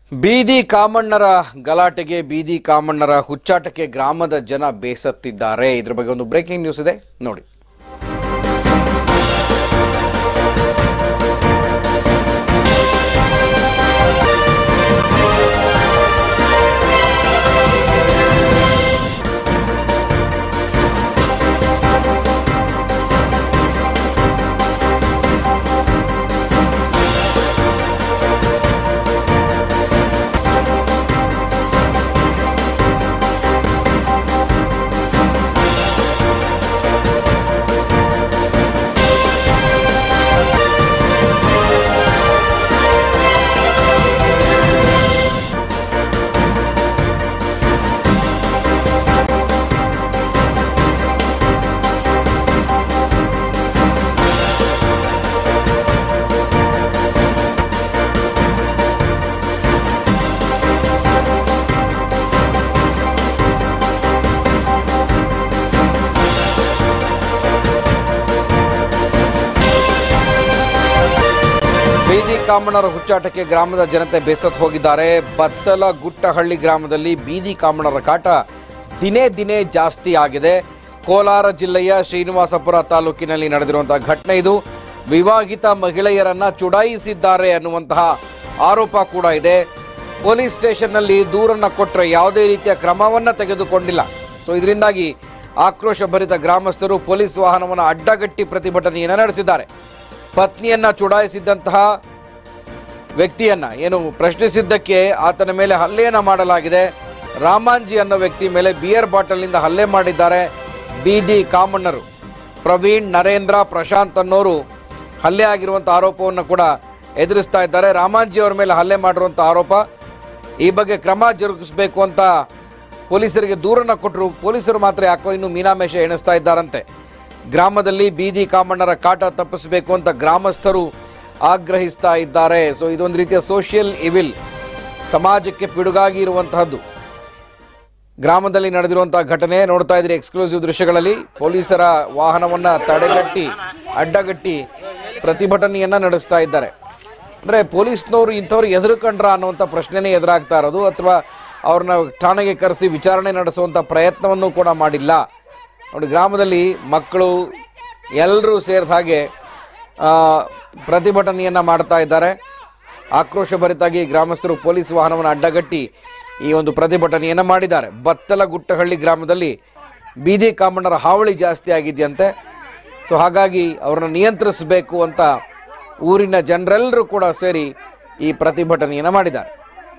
ಬೀದಿ ಕಾಮಣ್ಣರ ಗಲಾಟೆಗೆ ಬೀದಿ ಕಾಮಣ್ಣರ ಹುಚ್ಚಾಟಕ್ಕೆ ಗ್ರಾಮದ ಜನ ಬೇಸತ್ತಿದ್ದಾರೆ ಇದ್ರ ಬಗ್ಗೆ ಒಂದು ಬ್ರೇಕಿಂಗ್ ನ್ಯೂಸ್ ಇದೆ ನೋಡಿ ಬೀದಿ ಕಾಮಣ್ಣರ ಹುಚ್ಚಾಟಕ್ಕೆ ಗ್ರಾಮದ ಜನತೆ ಬೇಸತ್ತು ಹೋಗಿದ್ದಾರೆ ಬತ್ತಲ ಗುಟ್ಟಹಳ್ಳಿ ಗ್ರಾಮದಲ್ಲಿ ಬೀದಿ ಕಾಮಣ್ಣರ ಕಾಟ ದಿನೇ ದಿನೇ ಜಾಸ್ತಿ ಆಗಿದೆ ಕೋಲಾರ ಜಿಲ್ಲೆಯ ಶ್ರೀನಿವಾಸಪುರ ತಾಲೂಕಿನಲ್ಲಿ ನಡೆದಿರುವಂತಹ ಘಟನೆ ಇದು ವಿವಾಹಿತ ಮಹಿಳೆಯರನ್ನ ಚುಡಾಯಿಸಿದ್ದಾರೆ ಅನ್ನುವಂತಹ ಆರೋಪ ಕೂಡ ಇದೆ ಪೊಲೀಸ್ ಸ್ಟೇಷನ್ನಲ್ಲಿ ದೂರನ್ನ ಕೊಟ್ಟರೆ ಯಾವುದೇ ರೀತಿಯ ಕ್ರಮವನ್ನ ತೆಗೆದುಕೊಂಡಿಲ್ಲ ಸೊ ಇದರಿಂದಾಗಿ ಆಕ್ರೋಶ ಭರಿತ ಗ್ರಾಮಸ್ಥರು ಪೊಲೀಸ್ ವಾಹನವನ್ನು ಅಡ್ಡಗಟ್ಟಿ ಪ್ರತಿಭಟನೆಯನ್ನು ನಡೆಸಿದ್ದಾರೆ ಪತ್ನಿಯನ್ನ ಚುಡಾಯಿಸಿದ್ದಂತಹ ವ್ಯಕ್ತಿಯನ್ನ ಏನು ಪ್ರಶ್ನಿಸಿದ್ದಕ್ಕೆ ಆತನ ಮೇಲೆ ಹಲ್ಲೆಯನ್ನ ಮಾಡಲಾಗಿದೆ ರಾಮಾಂಜಿ ಅನ್ನೋ ವ್ಯಕ್ತಿ ಮೇಲೆ ಬಿಯರ್ ಬಾಟಲ್ನಿಂದ ಹಲ್ಲೆ ಮಾಡಿದ್ದಾರೆ ಬೀದಿ ಕಾಮಣ್ಣರು ಪ್ರವೀಣ್ ನರೇಂದ್ರ ಪ್ರಶಾಂತ್ ಅನ್ನೋರು ಹಲ್ಲೆ ಆಗಿರುವಂಥ ಆರೋಪವನ್ನು ಕೂಡ ಎದುರಿಸ್ತಾ ಇದ್ದಾರೆ ರಾಮಾಂಜಿ ಅವರ ಮೇಲೆ ಹಲ್ಲೆ ಮಾಡಿರುವಂಥ ಆರೋಪ ಈ ಬಗ್ಗೆ ಕ್ರಮ ಜರುಗಿಸಬೇಕು ಅಂತ ಪೊಲೀಸರಿಗೆ ದೂರನ್ನ ಕೊಟ್ಟರು ಪೊಲೀಸರು ಮಾತ್ರ ಯಾಕೋ ಇನ್ನು ಮೀನಾಮೇಷ ಎಣಿಸ್ತಾ ಇದ್ದಾರಂತೆ ಗ್ರಾಮದಲ್ಲಿ ಬೀದಿ ಕಾಮಣ್ಣರ ಕಾಟ ತಪ್ಪಿಸಬೇಕು ಅಂತ ಗ್ರಾಮಸ್ಥರು ಆಗ್ರಹಿಸ್ತಾ ಇದ್ದಾರೆ ಸೊ ಇದೊಂದು ರೀತಿಯ ಸೋಷಿಯಲ್ ಇವಿಲ್ ಸಮಾಜಕ್ಕೆ ಪಿಡುಗಾಗಿ ಇರುವಂತಹದ್ದು ಗ್ರಾಮದಲ್ಲಿ ನಡೆದಿರುವಂತಹ ಘಟನೆ ನೋಡ್ತಾ ಇದ್ರಿ ಎಕ್ಸ್ಕ್ಲೂಸಿವ್ ದೃಶ್ಯಗಳಲ್ಲಿ ಪೊಲೀಸರ ವಾಹನವನ್ನ ತಡೆಗಟ್ಟಿ ಅಡ್ಡಗಟ್ಟಿ ಪ್ರತಿಭಟನೆಯನ್ನ ನಡೆಸ್ತಾ ಇದ್ದಾರೆ ಅಂದ್ರೆ ಪೊಲೀಸ್ನವರು ಇಂಥವ್ರು ಎದುರುಕಂಡ್ರ ಅನ್ನುವಂಥ ಪ್ರಶ್ನೆನೇ ಎದುರಾಗ್ತಾ ಇರೋದು ಅಥವಾ ಅವ್ರನ್ನ ಠಾಣೆಗೆ ಕರೆಸಿ ವಿಚಾರಣೆ ನಡೆಸುವಂಥ ಪ್ರಯತ್ನವನ್ನು ಕೂಡ ಮಾಡಿಲ್ಲ ನೋಡಿ ಗ್ರಾಮದಲ್ಲಿ ಮಕ್ಕಳು ಎಲ್ಲರೂ ಸೇರಿದ ಹಾಗೆ ಆ, ಪ್ರತಿಭಟನೆಯನ್ನ ಮಾಡ್ತಾ ಇದ್ದಾರೆ ಆಕ್ರೋಶಭರಿತಾಗಿ ಗ್ರಾಮಸ್ಥರು ಪೊಲೀಸ್ ವಾಹನವನ್ನು ಅಡ್ಡಗಟ್ಟಿ ಈ ಒಂದು ಪ್ರತಿಭಟನೆಯನ್ನು ಮಾಡಿದ್ದಾರೆ ಬತ್ತಲಗುಟ್ಟಹಳ್ಳಿ ಗ್ರಾಮದಲ್ಲಿ ಬೀದಿ ಕಾಮಣ್ಣರ ಹಾವಳಿ ಜಾಸ್ತಿ ಆಗಿದೆಯಂತೆ ಸೊ ಹಾಗಾಗಿ ಅವ್ರನ್ನ ನಿಯಂತ್ರಿಸಬೇಕು ಅಂತ ಊರಿನ ಜನರೆಲ್ಲರೂ ಕೂಡ ಸೇರಿ ಈ ಪ್ರತಿಭಟನೆಯನ್ನು ಮಾಡಿದ್ದಾರೆ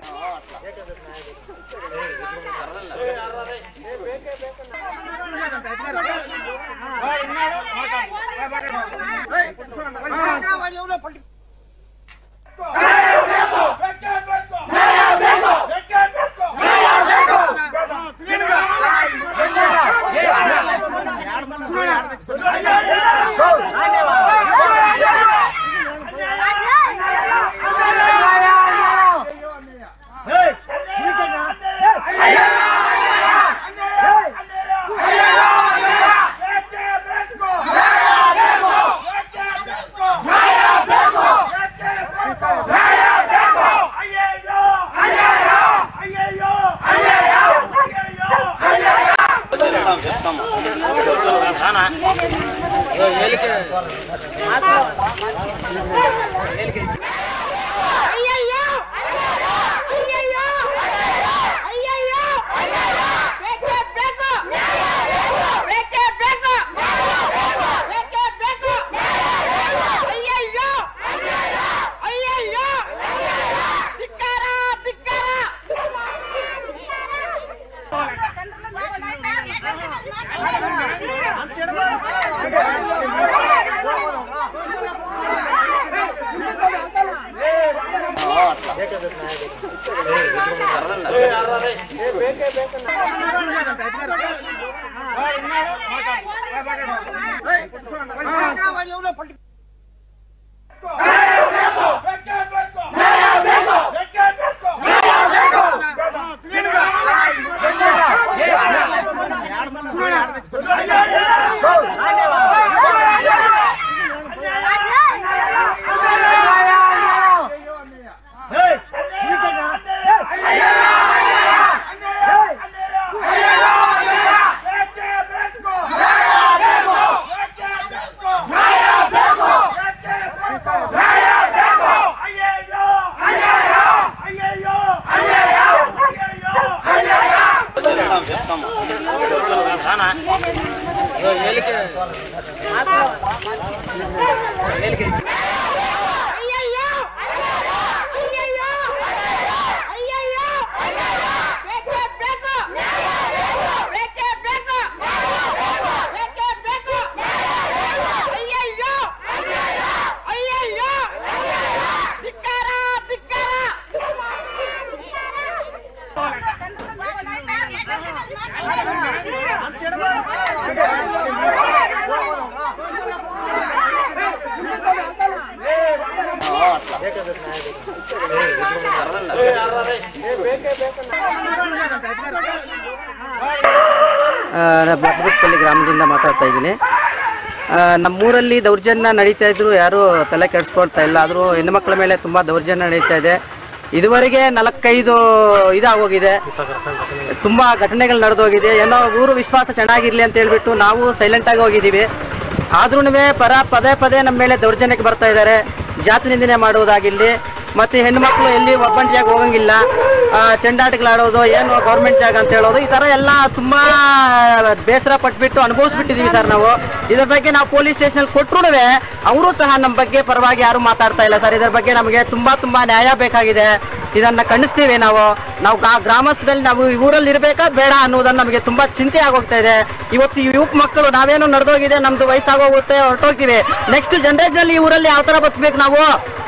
ಅಯ್ಯಯ್ಯೋ ಅಯ್ಯಯ್ಯೋ ಅಯ್ಯಯ್ಯೋ ಬೇಕೇ ಬೇಕು ಬೇಕೇ ಬೇಕು ಬೇಕೇ ಬೇಕು ಅಯ್ಯಯ್ಯೋ ಅಯ್ಯಯ್ಯೋ ಧಿಕ್ಕಾರ ಧಿಕ್ಕಾರ ನ್ಯಾಯ ಅಯ್ಯಯ್ಯೋ ಅಯ್ಯಯ್ಯೋ ಅಯ್ಯಯ್ಯೋ ಬೇಕೇ ಬೇಕು ಬೇಕೇ ಬೇಕು ಬೇಕೇ ಬೇಕು ಅಯ್ಯಯ್ಯೋ ಅಯ್ಯಯ್ಯೋ ಧಿಕ್ಕಾರ ಧಿಕ್ಕಾರ ಬಸಗುಪ್ಪಲ್ಲಿ ಗ್ರಾಮದಿಂದ ಮಾತಾಡ್ತಾ ಇದ್ದೀನಿ ಆ, ನಮ್ಮೂರಲ್ಲಿ ದೌರ್ಜನ್ಯ ನಡೀತಾ ಇದ್ರು ಯಾರು ತಲೆ ಕೆಡಿಸ್ಕೊಳ್ತಾ ಇಲ್ಲ ಆದರೂ ಹೆಣ್ಣುಮಕ್ಕಳ ಮೇಲೆ ತುಂಬ ದೌರ್ಜನ್ಯ ನಡೀತಾ ಇದೆ ಇದುವರೆಗೆ ನಾಲ್ಕೈದು ಇದಾಗೋಗಿದೆ ತುಂಬ ಘಟನೆಗಳು ನಡೆದೋಗಿದೆ ಏನೋ ಊರು ವಿಶ್ವಾಸ ಚೆನ್ನಾಗಿರ್ಲಿ ಅಂತ ಹೇಳ್ಬಿಟ್ಟು ನಾವು ಸೈಲೆಂಟಾಗಿ ಹೋಗಿದ್ದೀವಿ ಆದ್ರೂ ಪರ ಪದೇ ಪದೇ ನಮ್ಮ ಮೇಲೆ ದೌರ್ಜನ್ಯಕ್ಕೆ ಬರ್ತಾ ಇದ್ದಾರೆ ಜಾತಿ ನಿಂದನೆ ಮಾಡುವುದಾಗಿರಲಿ ಮತ್ತು ಹೆಣ್ಮಕ್ಳು ಎಲ್ಲಿ ಒಬ್ಬಂಟಿಯಾಗಿ ಹೋಗಂಗಿಲ್ಲ ಆ, ಚೆಂಡಾಟಗಳಾಡೋದು ಏನು ಗೌರ್ಮೆಂಟ್ ಜಾಗ ಅಂತ ಹೇಳೋದು ಈ ಥರ ಎಲ್ಲ ತುಂಬ ಬೇಸರ ಪಟ್ಬಿಟ್ಟು ಅನುಭವಿಸ್ಬಿಟ್ಟಿದ್ದೀವಿ ಸರ್ ನಾವು ಇದ್ರ ಬಗ್ಗೆ ನಾವು ಪೊಲೀಸ್ ಸ್ಟೇಷನಲ್ಲಿ ಕೊಟ್ಟರು ಅವರು ಸಹ ನಮ್ಮ ಬಗ್ಗೆ ಪರವಾಗಿ ಯಾರು ಮಾತಾಡ್ತಾ ಇಲ್ಲ ಸರ್ ಇದ್ರ ಬಗ್ಗೆ ನಮಗೆ ತುಂಬ ತುಂಬ ನ್ಯಾಯ ಬೇಕಾಗಿದೆ ಇದನ್ನ ಖಂಡಿಸ್ತೀವಿ ನಾವು ನಾವು ಗಾ- ಗ್ರಾಮಸ್ಥದಲ್ಲಿ ನಾವು ಈ ಊರಲ್ಲಿ ಇರಬೇಕಾ ಬೇಡ ಅನ್ನೋದನ್ನ ನಮಗೆ ತುಂಬಾ ಚಿಂತೆ ಆಗೋಗ್ತಾ ಇದೆ ಇವತ್ತು ಈ ಯುವಕ ಮಕ್ಕಳು ನಾವೇನೋ ನಡೆದೋಗಿದೆ ನಮ್ದು ವಯಸ್ಸಾಗೋಗುತ್ತೆ ಹೊರಟೋಗ್ತೀವಿ ನೆಕ್ಸ್ಟ್ ಜನರೇಷನ್ ಈ ಊರಲ್ಲಿ ಯಾವ ತರ ಬದುಕಬೇಕು ನಾವು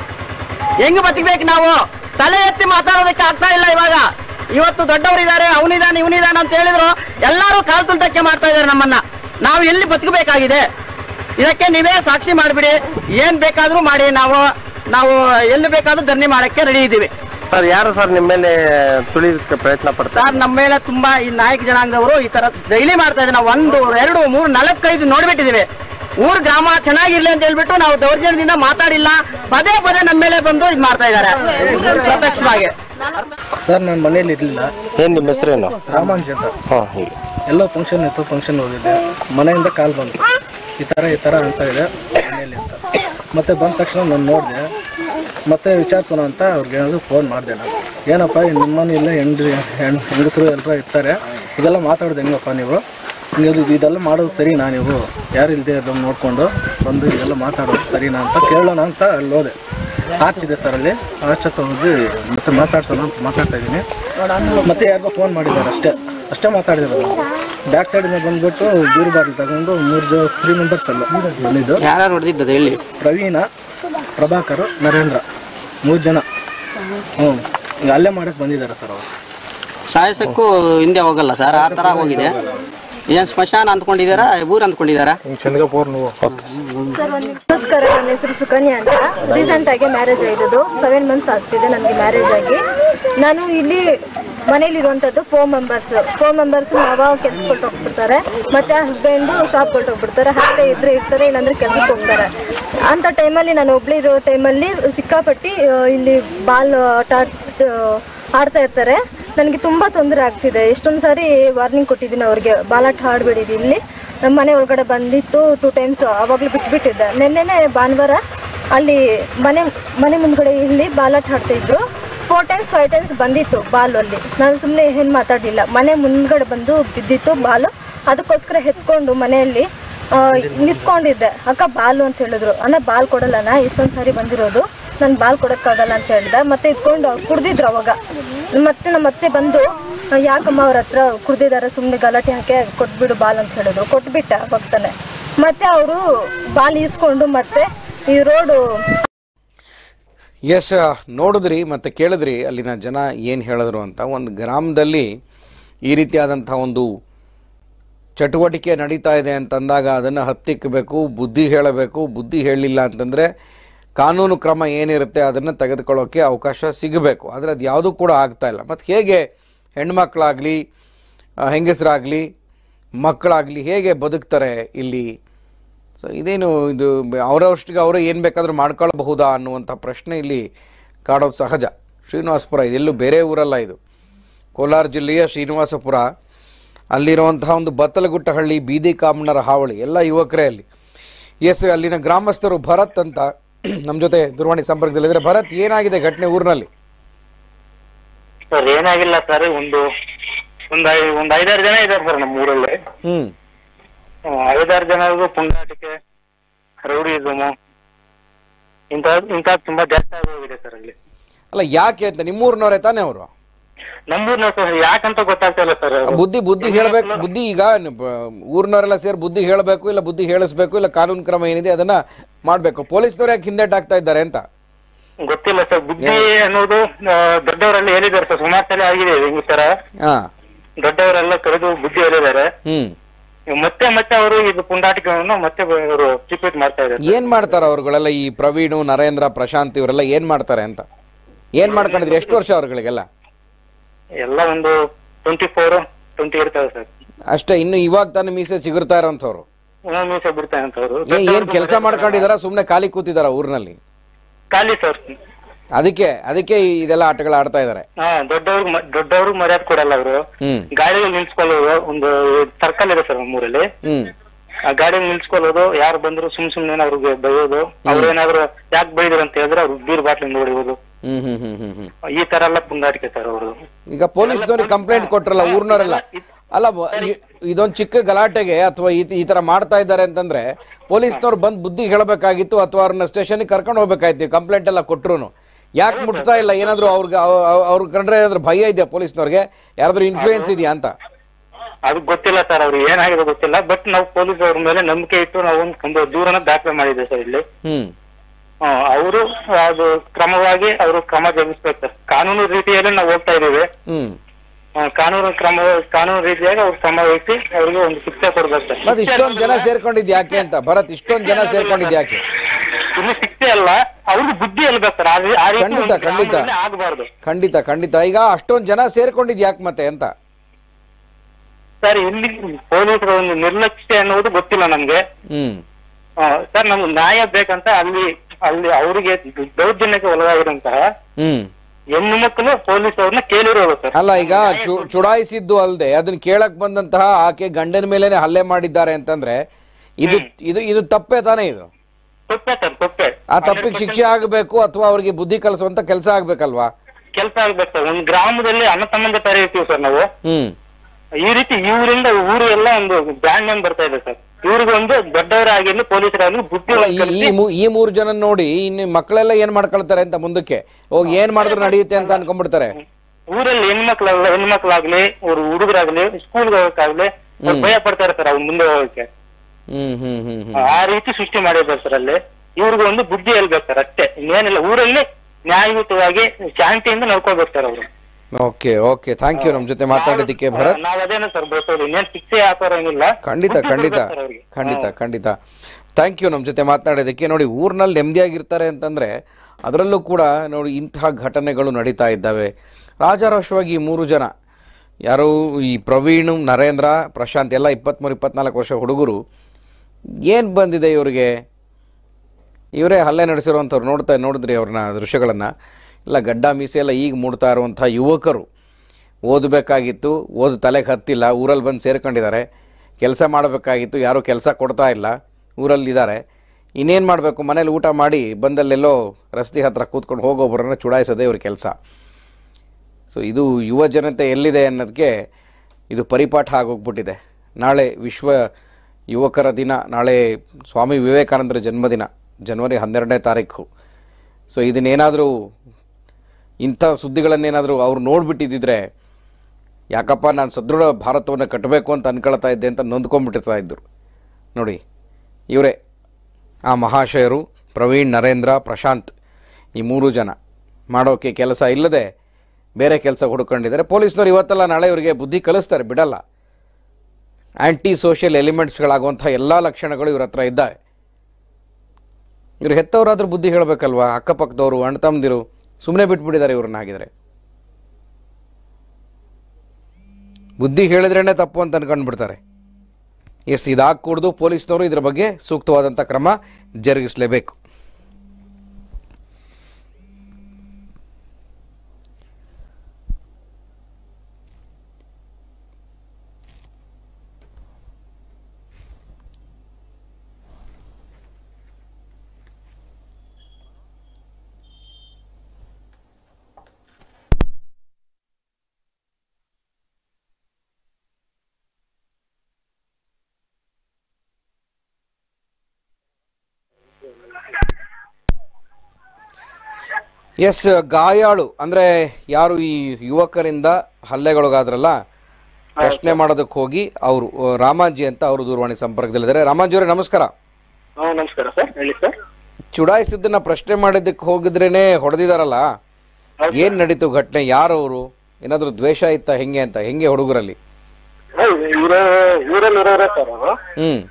ಹೆಂಗ್ ಬದುಕಬೇಕು ನಾವು ತಲೆ ಎತ್ತಿ ಮಾತಾಡೋದಕ್ಕೆ ಆಗ್ತಾ ಇಲ್ಲ ಇವಾಗ ಇವತ್ತು ದೊಡ್ಡವರಿದ್ದಾರೆ ಅವನಿದಾನೆ ಇವನಿದಾನೆ ಅಂತ ಹೇಳಿದ್ರು ಎಲ್ಲರೂ ಕಾಲ್ ತುಲ್ತಕ್ಕೆ ಮಾಡ್ತಾ ಇದ್ದಾರೆ ನಮ್ಮನ್ನ ನಾವು ಎಲ್ಲಿ ಬದುಕಬೇಕಾಗಿದೆ ಇದಕ್ಕೆ ನೀವೇ ಸಾಕ್ಷಿ ಮಾಡಿಬಿಡಿ ಏನ್ ಬೇಕಾದ್ರೂ ಮಾಡಿ ನಾವು ನಾವು ಎಲ್ಲಿ ಬೇಕಾದ್ರೂ ಧರಣಿ ಮಾಡಕ್ಕೆ ರೆಡಿ ಇದ್ದೀವಿ ಸರ್ ಯಾರು ಸರ್ ನಿಮ್ಮ ಮೇಲೆ ತುಳಿದಕ್ಕೆ ಪ್ರಯತ್ನ ಪಡ್ತಾರೆ ಸರ್ ನಮ್ಮ ಮೇಲೆ ತುಂಬಾ ಈ ನಾಯಕ ಜನಾಂಗದವರು ಈ ತರ ಡೈಲಿ ಮಾಡ್ತಾ ಇದ್ದೀವಿ ನಾವು ಒಂದು ಎರಡು ಮೂರು ನಾಲ್ಕೈದು ನೋಡ್ಬಿಟ್ಟಿದೀವಿ ಊರ್ ಗ್ರಾಮ ಚೆನ್ನಾಗಿರ್ಲಿ ಅಂತ ಹೇಳ್ಬಿಟ್ಟು ನಾವು ದೌರ್ಜನ್ಯದಿಂದ ಮಾತಾಡಿಲ್ಲ ಪದೇ ಪದೇ ನಮ್ಮ ಮೇಲೆ ಬಂದು ಇದು ಮಾಡ್ತಾ ಇದ್ದಾರೆ ಪ್ರತ್ಯಕ್ಷವಾಗಿ ಸರ್ ನಾನು ಮನೇಲಿ ಇರಲಿಲ್ಲ ಏನ್ ನಿಮ್ಮ ಹೆಸರೇನು ರಾಮಾಂಜ್ ಅಂತ ಹಾಂ ಹೇಳಿ ಎಲ್ಲೋ ಫಂಕ್ಷನ್ ಇತ್ತು ಫಂಕ್ಷನ್ ಹೋಗಿದ್ದೆ ಮನೆಯಿಂದ ಕಾಲ್ ಬಂತು ಈ ಥರ ಈ ಥರ ಅಂತ ಇದೆ ಮನೇಲಿ ಅಂತ ಮತ್ತೆ ಬಂದ ತಕ್ಷಣ ನಾನು ನೋಡಿದೆ ಮತ್ತೆ ವಿಚಾರಿಸೋಣ ಅಂತ ಅವ್ರಿಗೆ ಏನಾದ್ರು ಫೋನ್ ಮಾಡಿದೆ ನಾನು ಏನಪ್ಪ ನಿಮ್ಮ ಮನೆಯಲ್ಲೇ ಹೆಂಡ್ರಿ ಹೆಣ್ ಹೆಂಗಸರು ಎಲ್ಲರೂ ಇರ್ತಾರೆ ಇದೆಲ್ಲ ಮಾತಾಡೋದು ಹೆಂಗಪ್ಪ ನೀವು ಹಿಂಗೆ ಇದು- ಇದೆಲ್ಲ ಮಾಡೋದು ಸರಿನಾ ನೀವು ಯಾರು ಇಲ್ಲದೆ ಅದನ್ನು ನೋಡಿಕೊಂಡು ಬಂದು ಇದೆಲ್ಲ ಮಾತಾಡೋದು ಸರಿನಾ ಅಂತ ಕೇಳೋಣ ಅಂತ ಅಲ್ಲಿ ಹೋದೆ ಆರ್ಚ್ ಇದೆ ಸರ್ ಅಲ್ಲಿ ಆರ್ಚ್ ಹತ್ರ ಹೋಗಿ ಮತ್ತೆ ಮಾತಾಡ್ಸೋಣ ಅಂತ ಮಾತಾಡ್ತಾ ಇದ್ದೀನಿ ಮತ್ತೆ ಯಾರಿಗೋ ಫೋನ್ ಮಾಡಿದ್ದಾರೆ ಅಷ್ಟೇ ಅಷ್ಟೇ ಮಾತಾಡಿದ್ರು ಬ್ಯಾಕ್ ಸೈಡಿಂದ ಬಂದ್ಬಿಟ್ಟು ಬೀರು ಬಾಟ್ಲ್ ತಗೊಂಡು ಮೂರು ಜ ತ್ರೀ ಮೆಂಬರ್ಸ್ ಅಲ್ಲ ಬಂದಿದ್ದು ಯಾರು ಹೊಡೆದಿದ್ದದು ಹೇಳಿ ಪ್ರವೀಣ ಪ್ರಭಾಕರ್ ನರೇಂದ್ರ ಮೂರು ಜನ ಹ್ಞೂ ಈಗ ಅಲ್ಲೇ ಮಾಡಕ್ಕೆ ಬಂದಿದ್ದಾರೆ ಸರ್ ಅವರು ಸಾಯಸಕ್ಕೂ ಹಿಂದೆ ಹೋಗಲ್ಲ ಸರ್ ಆ ತರ ಹೋಗಿದೆ ಏನ್ ಸ್ಮಶಾನ ಅಂದ್ಕೊಂಡಿದಾರಾ ಊರ್ ಅಂದ್ಕೊಂಡಿದಾರಾ ನಮಸ್ಕಾರ ನನ್ನ ಹೆಸರು ಸುಕನ್ಯಾ ಅಂತ ರೀಸೆಂಟ್ ಆಗಿ ಮ್ಯಾರೇಜ್ ಆಗಿರೋದು ಸೆವೆನ್ ಮಂತ್ಸ್ ಆಗ್ತಿದೆ ನನಗೆ ಮ್ಯಾರೇಜ್ ಆಗಿ ನಾನು ಇಲ್ಲಿ ಮನೇಲಿರುವಂಥದ್ದು ಫೋರ್ ಮೆಂಬರ್ಸ್ ಫೋರ್ ಮೆಂಬರ್ಸ್ ಮಾವ ಕೆಲ್ಸ ಕೊಟ್ಟು ಹೋಗ್ಬಿಡ್ತಾರೆ ಮತ್ತೆ ಹಸ್ಬೆಂಡು ಶಾಪ್ ಕೊಟ್ಟು ಹೋಗ್ಬಿಡ್ತಾರೆ ಹಾಗೆ ಇದ್ರೆ ಇರ್ತಾರೆ ಇಲ್ಲಾಂದ್ರೆ ಕೆಲ್ಸಕ್ಕೆ ಹೋಗ್ತಾರೆ ಅಂತ ಟೈಮಲ್ಲಿ ನಾನು ಒಬ್ಳು ಇರೋ ಟೈಮಲ್ಲಿ ಸಿಕ್ಕಾಪಟ್ಟಿ ಆ, ಇಲ್ಲಿ ಬಾಲ್ ಆಟ ಆಡ್- ಆಡ್ತಾ ಇರ್ತಾರೆ ನನಗೆ ತುಂಬ ತೊಂದರೆ ಆಗ್ತಿದೆ ಎಷ್ಟೊಂದು ಸಾರಿ ವಾರ್ನಿಂಗ್ ಕೊಟ್ಟಿದ್ದೀನಿ ಅವ್ರಿಗೆ ಬಾಲಾಟ ಆಡಬೇಡಿರಿ ಇಲ್ಲಿ ನಮ್ಮ ಮನೆ ಒಳಗಡೆ ಬಂದಿತ್ತು ಟೂ ಟೈಮ್ಸ್ ಅವಾಗಲೂ ಬಿಟ್ಬಿಟ್ಟಿದ್ದೆ ನಿನ್ನೆನೆ ಭಾನುವಾರ ಅಲ್ಲಿ ಮನೆ ಮನೆ ಮುಂದ್ಗಡೆ ಇಲ್ಲಿ ಬಾಲಾಟ ಆಡ್ತಾ ಇದ್ರು ಫೋರ್ ಟೈಮ್ಸ್ ಫೈವ್ ಟೈಮ್ಸ್ ಬಂದಿತ್ತು ಬಾಲ್ ಅಲ್ಲಿ ನಾನು ಸುಮ್ಮನೆ ಏನು ಮಾತಾಡಲಿಲ್ಲ ಮನೆ ಮುಂದ್ಗಡೆ ಬಂದು ಬಿದ್ದಿತ್ತು ಬಾಲು ಅದಕ್ಕೋಸ್ಕರ ಎತ್ಕೊಂಡು ಮನೆಯಲ್ಲಿ ಆ, ನಿಂತ್ಕೊಂಡಿದ್ದೆ ಅಕ್ಕ ಬಾಲು ಅಂತ ಹೇಳಿದ್ರು ಅಣ್ಣ ಬಾಲ್ ಕೊಡಲ್ಲಣ್ಣ ಇಷ್ಟೊಂದು ಸಾರಿ ಬಂದಿರೋದು ನಾನು ಬಾಲ್ ಕೊಡೋಕ್ಕಾಗಲ್ಲ ಅಂತ ಹೇಳ್ದೆ ಮತ್ತೆ ಇಟ್ಕೊಂಡು ಕುಡ್ದಿದ್ರು ಅವಾಗ ಮತ್ತೆ ನಮ್ಮ ಅತ್ತೆ ಬಂದು ಯಾಕಮ್ಮ ಅವ್ರ ಹತ್ರ ಕುಡ್ದಿದ್ದಾರೆ ಸುಮ್ಮನೆ ಗಲಾಟೆ ಹಾಕಿ ಕೊಟ್ಬಿಡು ಬಾಲ್ ಅಂತ ಹೇಳಿದ್ರು ಕೊಟ್ಬಿಟ್ಟೆ ಹೋಗ್ತಾನೆ ಮತ್ತೆ ಅವರು ಬಾಲ್ ಈಸ್ಕೊಂಡು ಮತ್ತೆ ಈ ರೋಡು ಎಸ್ ನೋಡಿದ್ರಿ ಮತ್ತು ಕೇಳಿದ್ರಿ ಅಲ್ಲಿನ ಜನ ಏನು ಹೇಳಿದ್ರು ಅಂತ ಒಂದು ಗ್ರಾಮದಲ್ಲಿ ಈ ರೀತಿಯಾದಂಥ ಒಂದು ಚಟುವಟಿಕೆ ನಡೀತಾ ಇದೆ ಅಂತಂದಾಗ ಅದನ್ನು ಹತ್ತಿಕ್ಕಬೇಕು ಬುದ್ಧಿ ಹೇಳಬೇಕು ಬುದ್ಧಿ ಹೇಳಲಿಲ್ಲ ಅಂತಂದರೆ ಕಾನೂನು ಕ್ರಮ ಏನಿರುತ್ತೆ ಅದನ್ನು ತೆಗೆದುಕೊಳ್ಳೋಕ್ಕೆ ಅವಕಾಶ ಸಿಗಬೇಕು ಆದರೆ ಅದು ಯಾವುದೂ ಕೂಡ ಆಗ್ತಾ ಇಲ್ಲ ಮತ್ತು ಹೇಗೆ ಹೆಣ್ಮಕ್ಳಾಗಲಿ ಹೆಂಗಸರಾಗಲಿ ಮಕ್ಕಳಾಗಲಿ ಹೇಗೆ ಬದುಕ್ತಾರೆ ಇಲ್ಲಿ ಸೊ ಇದೇನು ಇದು ಅವರವಷ್ಟಿಗೆ ಅವರು ಏನು ಬೇಕಾದರೂ ಮಾಡ್ಕೊಳ್ಬಹುದಾ ಅನ್ನುವಂಥ ಪ್ರಶ್ನೆ ಇಲ್ಲಿ ಕಾಡೋದು ಸಹಜ ಶ್ರೀನಿವಾಸಪುರ ಇದೆಲ್ಲೂ ಬೇರೆ ಊರಲ್ಲ ಇದು ಕೋಲಾರ ಜಿಲ್ಲೆಯ ಶ್ರೀನಿವಾಸಪುರ ಅಲ್ಲಿರುವಂತಹ ಒಂದು ಬತ್ತಲಗುಟ್ಟಹಳ್ಳಿ ಬೀದಿ ಕಾಮಣ್ಣರ ಹಾವಳಿ ಎಲ್ಲ ಯುವಕರೇ ಅಲ್ಲಿ ಎಸ್ ಅಲ್ಲಿನ ಗ್ರಾಮಸ್ಥರು ಭರತ್ ಅಂತ ನಮ್ಮ ಜೊತೆ ದೂರವಾಣಿ ಸಂಪರ್ಕದಲ್ಲಿದ್ದಾರೆ ಭರತ್ ಏನಾಗಿದೆ ಘಟನೆ ಊರಿನಲ್ಲಿ ಸರ್ ಏನಾಗಿಲ್ಲ ಸರ್ ಒಂದು ಒಂದ್ ಐ ಒಂದ್ ಐದಾರು ಜನ ಇದಾರೆ ಸರ್ ನಮ್ಮ ಊರಲ್ಲಿ ಹ್ಞೂ ಆ, ಐದಾರು ಜನರಿಗೂ ಪುಂಡಾಟಿಕೆ ರೌಡಿಸಮು ಇಂಥ ಇಂಥ ತುಂಬಾ ಜಾಸ್ತಿ ಆಗೋಗಿದೆ ಸರ್ ಅಲ್ಲಿ ಅಲ್ಲ ಯಾಕೆ ಅಂತ ನಿಮ್ಮೂರಿನವರೇ ತಾನೇ ಅವರು ನಮ್ಮೂರ್ನ ಸರ್ ಯಾಕಂತ ಗೊತ್ತಾಗ್ತಾ ಇಲ್ಲ ಸರ್ ಬುದ್ಧಿ ಬುದ್ಧಿ ಹೇಳ್ಬೇಕು ಬುದ್ಧಿ ಈಗ ನ- ಬ- ಊರ್ನವರೆಲ್ಲ ಸೇರಿ ಬುದ್ಧಿ ಹೇಳಬೇಕು ಇಲ್ಲ ಬುದ್ಧಿ ಹೇಳಿಸ್ಬೇಕು ಇಲ್ಲ ಕಾನೂನು ಕ್ರಮ ಏನಿದೆ ಅದನ್ನ ಮಾಡಬೇಕು ಪೊಲೀಸ್ನವ್ರು ಯಾಕೆ ಹಿಂದೆಟಾಗ್ತಾ ಇದ್ದಾರೆ ಅಂತ ಗೊತ್ತಿಲ್ಲ ಸರ್ ಬುದ್ಧಿ ಅನ್ನೋದು ಆ, ದೊಡ್ಡವರೆಲ್ಲ ಹೇಳಿದ್ದಾರೆ ಸರ್ ಸುಮಾರು ಸಲ ಆಗಿದೆ ಈ ತರ ಹಾ ದೊಡ್ಡವರೆಲ್ಲ ಕರೆದು ಬುದ್ಧಿ ಹೇಳಿದ್ದಾರೆ ಹ್ಮ್ ಮತ್ತೆ ಮತ್ತೆ ಅವರು ಇದು ಪುಂಡಾಟಿಕೆಯನ್ನು ಮತ್ತೆ ಅವರು ರಿಪೀಟ್ ಮಾಡ್ತಾ ಇದ್ದಾರೆ ಏನ್ ಮಾಡ್ತಾರ ಅವ್ರುಗಳೆಲ್ಲ ಈ ಪ್ರವೀಣು ನರೇಂದ್ರ ಪ್ರಶಾಂತ್ ಇವರೆಲ್ಲ ಏನ್ ಮಾಡ್ತಾರೆ ಅಂತ ಏನ್ ಮಾಡ್ಕೊಂಡಿದ್ರಿ ಎಷ್ಟು ವರ್ಷ ಅವ್ರುಗಳಿಗೆಲ್ಲ ಎಲ್ಲ ಒಂದು ಟ್ವೆಂಟಿ ಫೋರ್ ಟ್ವೆಂಟಿ ಇರ್ತವೆ ಸರ್ ಅಷ್ಟೇ ಇನ್ನು ಇವಾಗ ತಾನೇ ಮೀಸೆ ಚಿಗುರ್ತಾ ಇರೋಂಥವ್ರು ಇನ್ನೊಂದ್ ಮೀಸ ಬಿಡ್ತಾನೆ ಅಂತ ಅವರು ಏ- ಏನ್ ಕೆಲಸ ಮಾಡ್ಕೊಂಡಿದಾರ ಸುಮ್ನೆ ಖಾಲಿ ಕೂತಿದಾರ ಊರಿನಲ್ಲಿ ಖಾಲಿ ಸರ್ ಅದಕ್ಕೆ ಅದಕ್ಕೆ ಇದೆಲ್ಲ ಆಟಗಳು ಆಡ್ತಾ ಇದಾರೆ ಹಾ ದೊಡ್ಡವ್ರಿಗೆ ದೊಡ್ಡವ್ರಿಗೆ ಮರ್ಯಾದೆ ಕೊಡಲ್ಲ ಅವರು ಹ್ಮ್ ಗಾಡಿಗಳು ನಿಲ್ಸ್ಕೊಳ್ಳೋದು ಒಂದು ಸರ್ಕಲ್ ಇದೆ ಸರ್ ನಮ್ಮೂರಲ್ಲಿ ಹ್ಮ್ ಆ ಗಾಡಿ ನಿಲ್ಸ್ಕೊಳ್ಳೋದು ಯಾರು ಬಂದ್ರು ಸುಮ್ ಸುಮ್ನೆ ಅವ್ರಿಗೆ ಬೈಯೋದು ಅವ್ರೇನಾದ್ರು ಯಾಕೆ ಬೈದ್ರು ಅಂತ ಹೇಳಿದ್ರೆ ಅವ್ರು ಬೀರ್ ಬಾಟ್ಲಿಂದ ಹೊಡಿಯೋದು ಹ್ಮ್ ಹ್ಮ್ ಹ್ಮ್ ಹ್ಮ್ ಹ್ಮ್ ಈ ತರ ಎಲ್ಲ ಪುಂಡಾಟಿಕೆ ಸರ್ ಅವರು ಈಗ ಪೊಲೀಸ್ನವ್ರಿಗೆ ಕಂಪ್ಲೇಂಟ್ ಕೊಟ್ರಲ್ಲ ಊರ್ನವರೆಲ್ಲ ಅಲ್ಲ ಬ- ಇ- ಇದೊಂದ್ ಚಿಕ್ಕ ಗಲಾಟೆಗೆ ಅಥವಾ ಈ ಈ ತರ ಮಾಡ್ತಾ ಇದ್ದಾರೆ ಅಂತಂದ್ರೆ ಪೊಲೀಸ್ನವ್ರು ಬಂದ್ ಬುದ್ಧಿ ಹೇಳಬೇಕಾಗಿತ್ತು ಅಥವಾ ಅವ್ರನ್ನ ಸ್ಟೇಷನ್ಗೆ ಕರ್ಕೊಂಡು ಹೋಗ್ಬೇಕಾಯ್ತು ಕಂಪ್ಲೇಂಟ್ ಎಲ್ಲ ಕೊಟ್ರು ಯಾಕೆ ಮುಟ್ತಾ ಇಲ್ಲ ಏನಾದ್ರು ಅವ್ರಿಗೆ ಅವ್- ಅವ್- ಅವ್ರ್ ಕಂಡ್ರೆ ಏನಾದ್ರು ಭಯ ಇದೆಯಾ ಪೊಲೀಸ್ನವ್ರಿಗೆ ಯಾರಾದ್ರೂ ಇನ್ಫ್ಲೂಯೆನ್ಸ್ ಇದೆಯಾ ಅಂತ ಅದು ಗೊತ್ತಿಲ್ಲ ಸರ್ ಅವ್ರು ಏನಾಗಿದೆ ಗೊತ್ತಿಲ್ಲ ಬಟ್ ನಾವು ಪೊಲೀಸ್ ಅವ್ರ ಮೇಲೆ ನಂಬಿಕೆ ಇಟ್ಟು ನಾವು ಒಂದು ದೂರನ ದಾಖಲೆ ಮಾಡಿದ್ದೆ ಸರ್ ಇಲ್ಲಿ ಹ್ಮ್ ಅವರು ಅದು ಕ್ರಮವಾಗಿ ಅವರು ಕ್ರಮ ಜರುಗಿಸ್ಬೇಕು ಸರ್ ಕಾನೂನು ರೀತಿಯಲ್ಲಿ ನಾವು ಹೋಗ್ತಾ ಇದೀವಿ ಹ್ಮ್ ಆ, ಕಾನೂನು ಕ್ರಮ ಕಾನೂನು ರೀತಿಯಾಗಿ ಅವ್ರು ಕ್ರಮ ವಹಿಸಿ ಅವ್ರಿಗೆ ಒಂದು ಶಿಕ್ಷೆ ಕೊಡ್ಬೇಕು ಸರ್ ಮತ್ತೆ ಇಷ್ಟೊಂದ್ ಜನ ಸೇರ್ಕೊಂಡಿದ್ ಯಾಕೆ ಅಂತ ಭರತ್ ಇಷ್ಟೊಂದ್ ಜನ ಸೇರ್ಕೊಂಡಿದ್ ಯಾಕೆ ಇನ್ನು ಶಿಕ್ಷೆ ಅಲ್ಲ ಅವ್ರಿಗೆ ಬುದ್ಧಿ ಹೇಳ್ಬೇಕು ಸರ್ ಆ ರೀ- ಆ ರೀತಿ ಖಂಡಿತ, ಒಂದು ಖಂಡಿತ. ಗ್ರಾಮದಲ್ಲಿ ಆಗ್ಬಾರ್ದು ಖಂಡಿತ ಖಂಡಿತ ಈಗ ಅಷ್ಟೊಂದ್ ಜನ ಸೇರ್ಕೊಂಡಿದ್ ಯಾಕೆ ಮತ್ತೆ ಅಂತ ಸರ್ ಇಲ್ಲಿ ಪೊಲೀಸರ ಒಂದು ನಿರ್ಲಕ್ಷ್ಯ ಅನ್ನೋದು ಗೊತ್ತಿಲ್ಲ ನಮ್ಗೆ ಹ್ಮ್ ಆ, ಸರ್ ನಮ್ಗೆ ನ್ಯಾಯ ಬೇಕಂತ ಅಲ್ಲಿ ಅಲ್ಲಿ ಅವರಿಗೆ ದೌರ್ಜನ್ಯಕ್ಕೆ ಒಳಗಾಗಿರುವಂತಹ ಹ್ಮ್ ಹೆಣ್ಣು ಮಕ್ಕಳು ಪೊಲೀಸ್ ಅವ್ರನ್ನ ಕೇಳಿರೋದು ಸರ್ ಅಲ್ಲ ಈಗ ಚು- ಚುಡಾಯಿಸಿದ್ದು ಅಲ್ಲದೆ ಅದನ್ನ ಕೇಳಕ್ ಬಂದಂತಹ ಆಕೆ ಗಂಡನ ಮೇಲೇನೆ ಹಲ್ಲೆ ಮಾಡಿದ್ದಾರೆ ಅಂತಂದ್ರೆ ಇದು ಇದು ಇದು ತಪ್ಪೇ ತಾನೇ ಇದು ತಪ್ಪೆ ಸರ್ ತಪ್ಪೆ ಆ ತಪ್ಪಿಗೆ ಶಿಕ್ಷೆ ಆಗಬೇಕು ಅಥವಾ ಅವ್ರಿಗೆ ಬುದ್ಧಿ ಕಲಿಸುವಂತ ಕೆಲಸ ಆಗ್ಬೇಕಲ್ವಾ ಕೆಲಸ ಆಗ್ಬೇಕು ಸರ್ ಒಂದು ಗ್ರಾಮದಲ್ಲಿ ಅಣ್ಣ ತಮ್ಮಂದ ತರ ಇರ್ತೀವಿ ಸರ್ ನಾವು ಹ್ಮ್ ಈ ರೀತಿ ಇವರಿಂದ ಊರು ಎಲ್ಲ ಒಂದು ಬ್ರ್ಯಾಂಡ್ ನೇಮ್ ಬರ್ತಾ ಇದೆ ಸರ್ ಇವ್ರಿಗೆ ಒಂದು ದೊಡ್ಡವರಾಗಿರ್ಲಿ ಪೊಲೀಸರಾಗಲಿ ಬುದ್ಧಿ ಅಲ್ಲ, ಒಂದು ಈ- ಈ ಕಲಿಸಿ ಮೂ- ಈ ಮೂರು ಜನ ನೋಡಿ ಇನ್ನು ಮಕ್ಕಳೆಲ್ಲ ಏನ್ ಮಾಡ್ಕೊಳ್ತಾರೆ ಅಂತ ಮುಂದಕ್ಕೆ ಹೋಗಿ ಏನ್ ಮಾಡಿದ್ರು ನಡೆಯುತ್ತೆ ಅಂತ ಅನ್ಕೊಂಡ್ಬಿಡ್ತಾರೆ ಊರಲ್ಲಿ ಹೆಣ್ಮಕ್ಳೆಲ್ಲ ಹೆಣ್ಮಕ್ಳಾಗ್ಲಿ ಅವ್ರು ಹುಡುಗರಾಗ್ಲಿ ಸ್ಕೂಲ್ಗೆ ಹೋಗಕ್ಕಾಗ್ಲಿ ಅವ್ರು ಭಯ ಪಡ್ತಾರೆ ಸರ್ ಅವ್ರು ಮುಂದೆ ಹೋಗಕ್ಕೆ ಹ್ಮ್ ಹ್ಮ್ ಹ್ಮ್ ಹ್ಮ್ ಆ ರೀತಿ ಸೃಷ್ಟಿ ಮಾಡಿದ್ದಾರೆ ಸರ್ ಅಲ್ಲಿ ಇವ್ರಿಗೆ ಒಂದು ಬುದ್ಧಿ ಹೇಳ್ಬೇಕು ಸರ್ ಅಷ್ಟೇ ಇನ್ನೇನಿಲ್ಲ ಊರಲ್ಲಿ ನ್ಯಾಯಯುತವಾಗಿ ಶಾಂತಿಯಿಂದ ನಡ್ಕೋಬೇಕು ಸರ್ ಅವರು ಓಕೆ ಓಕೆ ಥ್ಯಾಂಕ್ ಯು ನಮ್ ಜೊತೆ ಮಾತಾಡಿದ್ದಕ್ಕೆ ಭರತ್ ನಾವ್ ಅದೇನು ಸರ್ ಬರ್ತವ್ರು ಇನ್ನೇನ್ ಶಿಕ್ಷೆ ಹಾಕೋರ್ ಏನಿಲ್ಲ ಖಂಡಿತ ಬುದ್ಧಿ ಖಂಡಿತ ಕೊಡ್ಬೇಕು sir ಅವ್ರಿಗೆ. ಖಂಡಿತ ಖಂಡಿತ ಥ್ಯಾಂಕ್ ಯು ನಮ್ಮ ಜೊತೆ ಮಾತನಾಡೋದಕ್ಕೆ ನೋಡಿ ಊರಿನಲ್ಲಿ ನೆಮ್ಮದಿಯಾಗಿರ್ತಾರೆ ಅಂತಂದರೆ ಅದರಲ್ಲೂ ಕೂಡ ನೋಡಿ ಇಂತಹ ಘಟನೆಗಳು ನಡೀತಾ ಇದ್ದಾವೆ ರಾಜಾರೋಷವಾಗಿ ಈ ಮೂರು ಜನ ಯಾರು ಈ ಪ್ರವೀಣ್ ನರೇಂದ್ರ ಪ್ರಶಾಂತ್ ಎಲ್ಲ ಇಪ್ಪತ್ತ್ಮೂರು ಇಪ್ಪತ್ನಾಲ್ಕು ವರ್ಷ ಹುಡುಗರು ಏನು ಬಂದಿದೆ ಇವರಿಗೆ ಇವರೇ ಹಲ್ಲೆ ನಡೆಸಿರುವಂಥವ್ರು ನೋಡ್ತಾ ನೋಡಿದ್ರಿ ಅವ್ರನ್ನ ದೃಶ್ಯಗಳನ್ನು ಇಲ್ಲ ಗಡ್ಡ ಮೀಸೆ ಎಲ್ಲ ಈಗ ಮೂಡ್ತಾ ಇರುವಂಥ ಯುವಕರು ಓದಬೇಕಾಗಿತ್ತು ಓದು ತಲೆಗೆ ಹತ್ತಿಲ್ಲ ಊರಲ್ಲಿ ಬಂದು ಸೇರ್ಕೊಂಡಿದ್ದಾರೆ ಕೆಲಸ ಮಾಡಬೇಕಾಗಿತ್ತು ಯಾರೂ ಕೆಲಸ ಕೊಡ್ತಾ ಇಲ್ಲ ಊರಲ್ಲಿದ್ದಾರೆ ಇನ್ನೇನು ಮಾಡಬೇಕು ಮನೇಲಿ ಊಟ ಮಾಡಿ ಬಂದಲ್ಲೆಲ್ಲೋ ರಸ್ತೆ ಹತ್ರ ಕೂತ್ಕೊಂಡು ಹೋಗೋಬ್ಬರನ್ನ ಚುಡಾಯಿಸೋದೇ ಇವ್ರ ಕೆಲಸ ಸೊ ಇದು ಯುವ ಜನತೆ ಎಲ್ಲಿದೆ ಅನ್ನೋದಕ್ಕೆ ಇದು ಪರಿಪಾಠ ಆಗೋಗ್ಬಿಟ್ಟಿದೆ ನಾಳೆ ವಿಶ್ವ ಯುವಕರ ದಿನ ನಾಳೆ ಸ್ವಾಮಿ ವಿವೇಕಾನಂದರ ಜನ್ಮದಿನ ಜನವರಿ ಹನ್ನೆರಡನೇ ತಾರೀಕು ಸೊ ಇದನ್ನೇನಾದರೂ ಇಂಥ ಸುದ್ದಿಗಳನ್ನೇನಾದರೂ ಅವ್ರು ನೋಡಿಬಿಟ್ಟಿದ್ದಿದ್ರೆ ಯಾಕಪ್ಪ ನಾನು ಸದೃಢ ಭಾರತವನ್ನು ಕಟ್ಟಬೇಕು ಅಂತ ಅನ್ಕೊಳ್ತಾ ಇದ್ದೆ ಅಂತ ನೊಂದ್ಕೊಂಡ್ಬಿಟ್ಟಿರ್ತಾ ಇದ್ದರು ನೋಡಿ ಇವರೇ ಆ ಮಹಾಶಯರು ಪ್ರವೀಣ್ ನರೇಂದ್ರ ಪ್ರಶಾಂತ್ ಈ ಮೂರು ಜನ ಮಾಡೋಕ್ಕೆ ಕೆಲಸ ಇಲ್ಲದೆ ಬೇರೆ ಕೆಲಸ ಹುಡ್ಕೊಂಡಿದ್ದಾರೆ ಪೊಲೀಸ್ನವ್ರು ಇವತ್ತೆಲ್ಲ ನಾಳೆ ಇವರಿಗೆ ಬುದ್ಧಿ ಕಲಿಸ್ತಾರೆ ಬಿಡಲ್ಲ ಆ್ಯಂಟಿ ಸೋಷಿಯಲ್ ಎಲಿಮೆಂಟ್ಸ್ಗಳಾಗುವಂಥ ಎಲ್ಲ ಲಕ್ಷಣಗಳು ಇವ್ರ ಹತ್ರ ಇದ್ದಾವೆ ಇವ್ರು ಹೆತ್ತವರಾದ್ರೂ ಬುದ್ಧಿ ಹೇಳಬೇಕಲ್ವಾ ಅಕ್ಕಪಕ್ಕದವರು ಅಣ್ಣ ತಮ್ಮದಿರು ಸುಮ್ಮನೆ ಬಿಟ್ಬಿಟ್ಟಿದ್ದಾರೆ ಇವ್ರನ್ನ ಹಾಗಿದ್ರೆ ಬುದ್ಧಿ ಹೇಳಿದ್ರೇ ತಪ್ಪು ಅಂತ ಅನ್ಕೊಂಡ್ಬಿಡ್ತಾರೆ ಎಸ್ ಇದಾಗಕೂಡ್ದು ಪೊಲೀಸ್ನವರು ಇದ್ರ ಬಗ್ಗೆ ಸೂಕ್ತವಾದಂಥ ಕ್ರಮ ಜರುಗಿಸಲೇಬೇಕು ಎಸ್ ಗಾಯಾಳು ಅಂದ್ರೆ ಯಾರು ಈ ಯುವಕರಿಂದ ಹಲ್ಲೆಗೊಳಗಾದ್ರಲ್ಲ ಪ್ರಶ್ನೆ ಮಾಡೋದಕ್ಕೆ ಹೋಗಿ ಅವರು ರಾಮಾಜಿ ಅಂತ ಅವರು ದೂರವಾಣಿ ಸಂಪರ್ಕದಲ್ಲಿದ್ದಾರೆ ರಾಮಾಜಿ ಅವರೇ ನಮಸ್ಕಾರ ಹಾ ನಮಸ್ಕಾರ ಸರ್ ಹೇಳಿ ಸರ್ ಚುಡಾಯಿಸಿದ್ದನ್ನ ಪ್ರಶ್ನೆ ಮಾಡಿದ್ದಕ್ಕೆ ಹೋಗಿದ್ರೇನೆ ಹೊಡೆದಿದಾರಲ್ಲ ಏನ್ ನಡೀತು ಘಟನೆ ಯಾರು ಅವರು ಏನಾದ್ರು ದ್ವೇಷ ಇತ್ತ ಹೆಂಗೆ ಅಂತ ಹೆಂಗೆ ಹುಡುಗರಲ್ಲಿ ಇರೋ ಊರಲ್ಲಿರೋರೆ ಸರ್ ಅವರು ಹ್ಮ್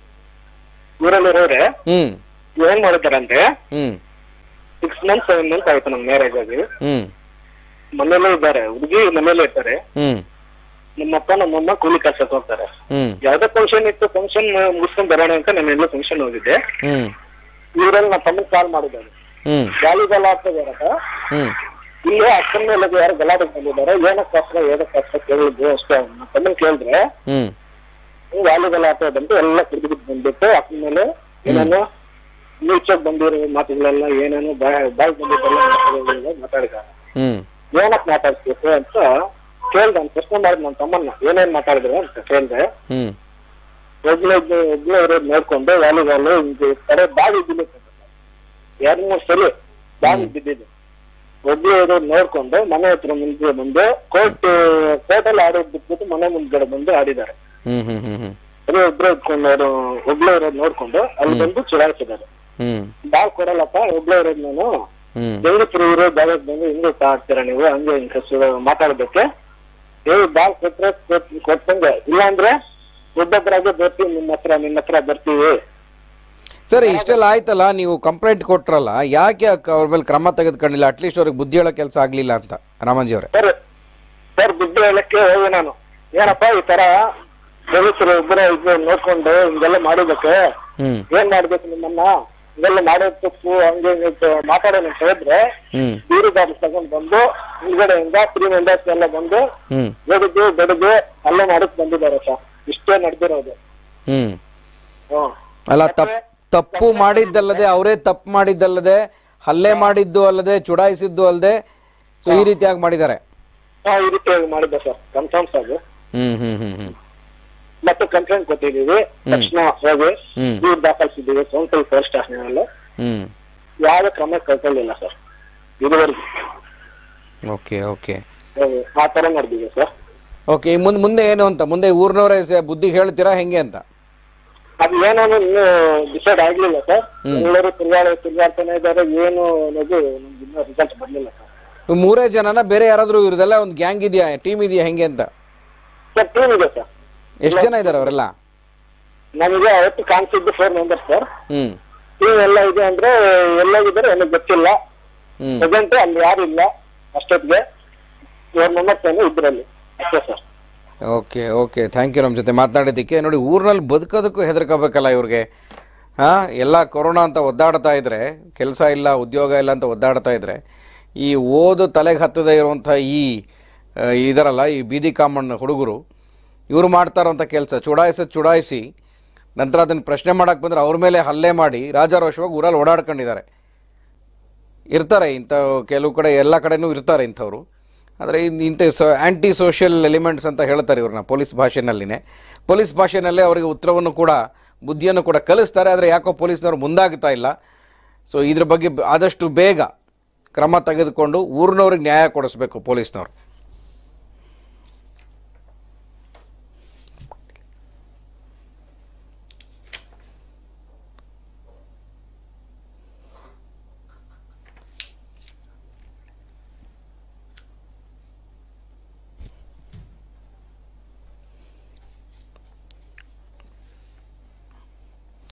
ಊರಲ್ಲಿರೋರೆ ಹ್ಮ್ ಏನ್ ಮಾಡಿದಾರಂದ್ರೆ ಹ್ಮ್ ಸಿಕ್ಸ್ ಮಂತ್ಸ್ ಸೆವೆನ್ ಮಂತ್ಸ್ ಆಯ್ತು ನಮ್ ಮ್ಯಾರೇಜ್ ಆಗಿ ಹ್ಮ್ ಮನೇಲೇ ಇದ್ದಾರೆ ಹುಡುಗಿ ಮನೇಲೇ ಇರ್ತಾರೆ ಹ್ಮ್ ನಮ್ಮಪ್ಪ ನಮ್ಮಮ್ಮ ಕೂಲಿ ಕೆಲ್ಸಕ್ಕೆ ಹೋಗ್ತಾರೆ ಹ್ಮ್ ಯಾವ್ದೋ ಫಂಕ್ಷನ್ ಇತ್ತು ಫಂಕ್ಷನ್ ಮುಗಿಸ್ಕೊಂಡ್ ಬರೋಣ ಅಂತ ನಾನು ಎಲ್ಲೋ ಫಂಕ್ಷನ್ ಹೋಗಿದ್ದೆ ಹ್ಮ್ ಇವರಲ್ಲಿ ನಮ್ಮ ತಮ್ಮ ಕಾಲ್ ಮಾಡಿದ್ದಾರೆ ಹ್ಮ್ ಗಾಲಿಗೆಲ್ಲ ಆಗ್ತದೆ ಹ್ಮ್ ಇಲ್ಲಿ ಅಕ್ಕನ ಮೇಲೆ ಯಾರು ಗಲಾಟೆ ಬಂದಿದ್ದಾರೆ ಏನಕ್ಕೋಸ್ಕರ ಏನಕ್ಕೋಸ್ಕರ ಕೇಳಿದ್ರು ಅಷ್ಟೇ ನಮ್ಮ ತಮ್ಮನ್ ಕೇಳಿದ್ರೆ ಹ್ಮ್ ವಾಲಿಬಾಲ್ ಆಟ ಬಂದು ಎಲ್ಲ ಕುಡಿದ್ಬಿಟ್ಟು ಬಂದ್ಬಿಟ್ಟು ಅಕ್ಕನ ಮೇಲೆ ಏನೇನು ನೀಚಾಗ್ ಬಂದಿರೋ ಮಾತುಗಳೆಲ್ಲ ಏನೇನು ಬಾಯ್ ಬಾಯ್ ಬಂದಿದ್ದೆಲ್ಲ ಮಾತುಗಳೆಲ್ಲ ಮಾತಾಡಿದ್ದಾರೆ ಹ್ಮ್ ಏನಕ್ ಮಾತಾಡ್ಬೇಕು ಅಂತ ಕೇಳ್ದೆ ಅವ್ನು ಪ್ರಶ್ನೆ ಮಾಡಿದ್ ನನ್ನ ತಮ್ಮನ್ನ ಏನೇನ್ ಮಾತಾಡಿದ್ರು ಅಂತ ಕೇಳ್ದೆ ಹ್ಮ್ ಒಬ್ಳೆ ಒಬ್ಳೆ ಇರೋದ್ ನೋಡ್ಕೊಂಡು ವಾಲಿಬಾಲ್ ಹಿಂಗೆ ಕಡೆ ಬಾವಿ ಬಿದ್ದಿತ್ತು ಎರಡ್ ಮೂರ್ ಸಲ ಬಾವಿ ಬಿದ್ದಿದ್ದು ಒಬ್ಳೆ ಇರೋದ್ ನೋಡ್ಕೊಂಡು ಮನೆ ಹತ್ರ ಮುಂದೆ ಬಂದು ಕೋರ್ಟ್ ಕೋರ್ಟ್ ಅಲ್ಲಿ ಆಡೋದ್ ಬಿಟ್ಬಿಟ್ಟು ಮನೆ ಮುಂದ್ಗಡೆ ಬಂದು ಆಡಿದ್ದಾರೆ ಹ್ಮ್ ಹ್ಮ್ ಹ್ಮ್ ಹ್ಮ್ ಅದೇ ಒಬ್ರು ಇಟ್ಕೊಂಡು ಅವರು ಒಬ್ಳೆ ಇರೋದ್ ನೋಡ್ಕೊಂಡು ಅಲ್ಲಿ ಬಂದು ಚುಡಾಯಿಸಿದ್ದಾರೆ ಹ್ಮ್ ಬಾಲ್ ಕೊಡಲ್ಲಪ್ಪ ಒಬ್ಳೆ ಇರೋದ್ ನಾನು ಹ್ಮ್ ಹೆಂಗಸರು ಇರೋ ಜಾಗಕ್ಕೆ ಬಂದು ಹಿಂಗೆ ಆಡ್ತೀರಾ ನೀವು ಹಂಗೆ ಹಿಂಗೆ ಸು- ಮಾತಾಡೋದಕ್ಕೆ ಏ ಬಾಲ್ ಕೊಟ್ರೆ ಕೊಟ್- ಕೊಟ್ಟಂಗೆ ಇಲ್ಲಾಂದ್ರೆ ಒಬ್ಬೊಬ್ಬರಾಗೆ ಬರ್ತೀವಿ ನಿಮ್ಮ ಹತ್ರ ನಿಮ್ಮ ಹತ್ರ ಬರ್ತೀವಿ ಸರಿ ಇಷ್ಟೆಲ್ಲ ಆಯ್ತಲ್ಲ ನೀವು ಕಂಪ್ಲೇಂಟ್ ಕೊಟ್ರಲ್ಲ ಯಾಕೆ ಅಕ್- ಅವ್ರ ಮೇಲೆ ಕ್ರಮ ತೆಗೆದುಕೊಂಡಿಲ್ಲ ಅಟ್ಲೀಸ್ಟ್ ಅವ್ರಿಗೆ ಬುದ್ಧಿ ಹೇಳೋ ಕೆಲಸ ಆಗ್ಲಿಲ್ಲ ಅಂತ ರಾಮಾಜಿ ಅವರೇ ಸರ್ ಸರ್ ದುಡ್ಡು ಹೇಳಕ್ಕೆ ಹೋಗಿ ನಾನು ಏನಪ್ಪ ಈ ತರ ಹೆಂಗಸರು ಒಬ್ಬರ ಇದು ನೋಡ್ಕೊಂಡು ಹಿಂಗೆಲ್ಲ ಮಾಡಿದಕ್ಕೆ ಹ್ಮ್ ಏನ್ ಮಾಡ್ಬೇಕು ನಿಮ್ಮನ್ನ ಇದೆಲ್ಲ ಮಾಡೋದ್ ತಪ್ಪು ಹಂಗೆ ಹಿಂಗೆ ಅಂತ ಮಾತಾಡೋಣ ಅಂತ ಹೇಳಿದ್ರೆ ಹ್ಮ್ ಬೀರು ಬಾಟಲ್ ತಗೊಂಡ್ ಬಂದು ಹಿಂದ್ಗಡೆಯಿಂದ ತ್ರೀ ಮೆಂಬರ್ಸ್ ಎಲ್ಲ ಬಂದು ಹ್ಮ್ ಹೊಡೆದು ಬಡಿದು ಎಲ್ಲ ಮಾಡಕ್ ಬಂದಿದ್ದಾರೆ ಸರ್ ಇಷ್ಟೇ ನಡೆದಿರೋದು ಹ್ಮ್ ಹ್ಮ್ ಅಲ್ಲ ತಪ್ ತಪ್ಪು ಮಾಡಿದ್ದಲ್ಲದೆ ಅವರೇ ತಪ್ಪು ಮಾಡಿದ್ದಲ್ಲದೆ ಹಲ್ಲೆ ಮಾಡಿದ್ದು ಅಲ್ಲದೆ ಚುಡಾಯಿಸಿದ್ದು ಅಲ್ಲದೆ ಸೊ ಈ ರೀತಿಯಾಗಿ ಮಾಡಿದ್ದಾರೆ ಹಾ ಈ ರೀತಿಯಾಗಿ ಮಾಡಿದ್ದೆ ಸರ್ ಕನ್ಫರ್ಮ್ಸ್ ಅದು ಹ್ಮ್ ಹ್ಮ್ ಹ್ಮ್ ಹ್ಮ್ ಮತ್ತೆ ಕಂಪ್ಲೇಂಟ್ ಕೊಟ್ಟಿದ್ದೀವಿ ತಕ್ಷಣ ಹೋಗಿ ಹ್ಮ್. ದೂರು ದಾಖಲಿಸಿದ್ದೀವಿ ಸೋಂಕಲ್ ಫೋರ್ ಸ್ಟೇಷನಲ್ಲಿ ಹ್ಮ್ ಯಾವ ಕ್ರಮ ಕೈಗೊಳ್ಳಿಲ್ಲ ಸರ್ ಇದುವರೆಗೂ ಓಕೆ ಓಕೆ ಹೌದು. ಆ ತರ ನಡೆದಿದೆ ಸರ್ ಓಕೆ ಮುಂದೆ ಮುಂದೆ ಏನು ಅಂತ ಮುಂದೆ ಊರಿನವರೇ ಬುದ್ಧಿ ಹೇಳ್ತೀರಾ ಹೆಂಗೆ ಅಂತ ಅದು ಏನೋ ಇನ್ನೂ ಡಿಸೈಡ್ ಆಗ್ಲಿಲ್ಲ ಸರ್ ಎಲ್ಲರೂ ತಿರುಗಾಡ ತಿರುಗಾಡ್ತಾನೆ ಇದ್ದಾರೆ ಏನು ಅನ್ನೋದು ನಮ್ಗೆ ಇನ್ನೂ ರಿಸಲ್ಟ್ ಬರ್ಲಿಲ್ಲ ಸರ್ ಇವ್ ಮೂರೇ ಜನನ ಬೇರೆ ಯಾರಾದ್ರೂ ಇವ್ರದೆಲ್ಲ ಒಂದು ಗ್ಯಾಂಗ್ ಇದೆಯಾ ಟೀಮ್ ಇದೆಯಾ ಹೆಂಗೆ ಅಂತ ಸರ್ ಟೀಮ್ ಇದೆ ಸರ್ ಎಷ್ಟು ಜನ ಇದ್ದಾರೆ ಅವರೆಲ್ಲ ನಮಗೆ ಅವತ್ತು ಕಾಣಿಸಿದ್ದು ಫೋರ್ ಮೆಂಬರ್ಸ್ ಸರ್ ಹ್ಮ್ ಟೀಮ್ ಎಲ್ಲ ಇದೆ ಅಂದ್ರೆ ಎಲ್ಲೋಗಿದ್ದಾರೆ ನನಗೆ ಗೊತ್ತಿಲ್ಲ ಹ್ಮ್ ಪ್ರೆಸೆಂಟ್ ಅಲ್ಲಿ ಯಾರು ಇಲ್ಲ ಅಷ್ಟೊತ್ತಿಗೆ ಫೋರ್ ಮೆಂಬರ್ಸ್ ಏನು ಇದ್ರಲ್ಲಿ ಅಷ್ಟೇ sir okay okay thank you ನಮ್ಮ ಜೊತೆ ಮಾತನಾಡಿದ್ದಕ್ಕೆ ನೋಡಿ ಊರಿನಲ್ಲಿ ಬದುಕೋದಕ್ಕೂ ಹೆದರ್ಕೋಬೇಕಲ್ಲ ಇವ್ರಿಗೆ ಹಾಂ ಎಲ್ಲ ಕೊರೋನಾ ಅಂತ ಒದ್ದಾಡ್ತಾ ಇದ್ರೆ ಕೆಲಸ ಇಲ್ಲ ಉದ್ಯೋಗ ಇಲ್ಲ ಅಂತ ಒದ್ದಾಡ್ತಾ ಇದ್ರೆ ಈ ಓದು ತಲೆಗೆ ಹತ್ತದೇ ಇರುವಂಥ ಈ ಆ, ಇದರಲ್ಲ ಈ ಬೀದಿ ಕಾಮಣ್ಣ ಹುಡುಗರು ಇವರು ಮಾಡ್ತಾ ಇರೋಂಥ ಕೆಲಸ ಚುಡಾಯಿಸಿ ಚುಡಾಯಿಸಿ ನಂತರ ಅದನ್ನು ಪ್ರಶ್ನೆ ಮಾಡೋಕ್ಕೆ ಬಂದರೆ ಅವ್ರ ಮೇಲೆ ಹಲ್ಲೆ ಮಾಡಿ ರಾಜಾರೋಷವಾಗಿ ಊರಲ್ಲಿ ಓಡಾಡ್ಕೊಂಡಿದ್ದಾರೆ ಇರ್ತಾರೆ ಇಂಥ ಕೆಲವು ಕಡೆ ಎಲ್ಲ ಕಡೆನೂ ಇರ್ತಾರೆ ಇಂಥವ್ರು ಆದರೆ ಇಂಥ ಸೊ ಆ್ಯಂಟಿ ಸೋಷಿಯಲ್ ಎಲಿಮೆಂಟ್ಸ್ ಅಂತ ಹೇಳ್ತಾರೆ ಇವ್ರನ್ನ ಪೊಲೀಸ್ ಭಾಷೆನಲ್ಲಿನೇ ಪೊಲೀಸ್ ಭಾಷೆನಲ್ಲೇ ಅವರಿಗೆ ಉತ್ತರವನ್ನು ಕೂಡ ಬುದ್ಧಿಯನ್ನು ಕೂಡ ಕಲಿಸ್ತಾರೆ ಆದರೆ ಯಾಕೋ ಪೊಲೀಸ್ನವ್ರು ಮುಂದಾಗ್ತಾ ಇಲ್ಲ ಸೊ ಇದ್ರ ಬಗ್ಗೆ ಬ- ಆದಷ್ಟು ಬೇಗ ಕ್ರಮ ತೆಗೆದುಕೊಂಡು ಊರಿನವ್ರಿಗೆ ನ್ಯಾಯ ಕೊಡಿಸ್ಬೇಕು ಪೊಲೀಸ್ನವ್ರು